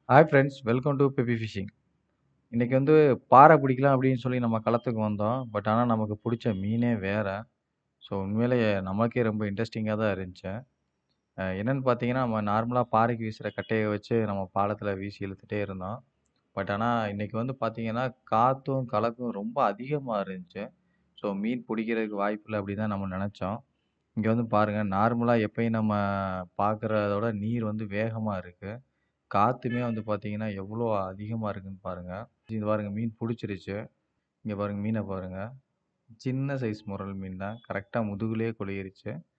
hi friends welcome to peppy fishing இன்னைக்கு வந்து பாறை பிடிக்கலாம் அப்படின்னு சொல்லி நம்ம களத்துக்கு வந்தோம் பட் ஆனால் நமக்கு பிடிச்ச மீனே வேற ஸோ உண்மையிலேயே நமக்கே ரொம்ப இன்ட்ரெஸ்டிங்காக தான் இருந்துச்சு அஹ் என்னன்னு பார்த்தீங்கன்னா நம்ம நார்மலாக பாறைக்கு வீசுகிற கட்டையை வச்சு நம்ம பாலத்தில் வீசி இழுத்துட்டே இருந்தோம் பட் ஆனால் இன்னைக்கு வந்து பார்த்தீங்கன்னா காற்றும் கலக்கும் ரொம்ப அதிகமாக இருந்துச்சு ஸோ மீன் பிடிக்கிறதுக்கு வாய்ப்பு இல்லை அப்படி தான் நம்ம நினச்சோம் இங்கே வந்து பாருங்கள் நார்மலாக எப்பயும் நம்ம பார்க்குறதோட நீர் வந்து வேகமாக இருக்குது காற்றுமே வந்து பார்த்தீங்கன்னா எவ்வளோ அதிகமாக இருக்குன்னு பாருங்கள் இது பாருங்கள் மீன் பிடிச்சிருச்சு இங்கே பாருங்கள் மீனை பாருங்கள் சின்ன சைஸ் முரல் மீன் தான் கரெக்டாக முதுகுலேயே கொளியிருச்சு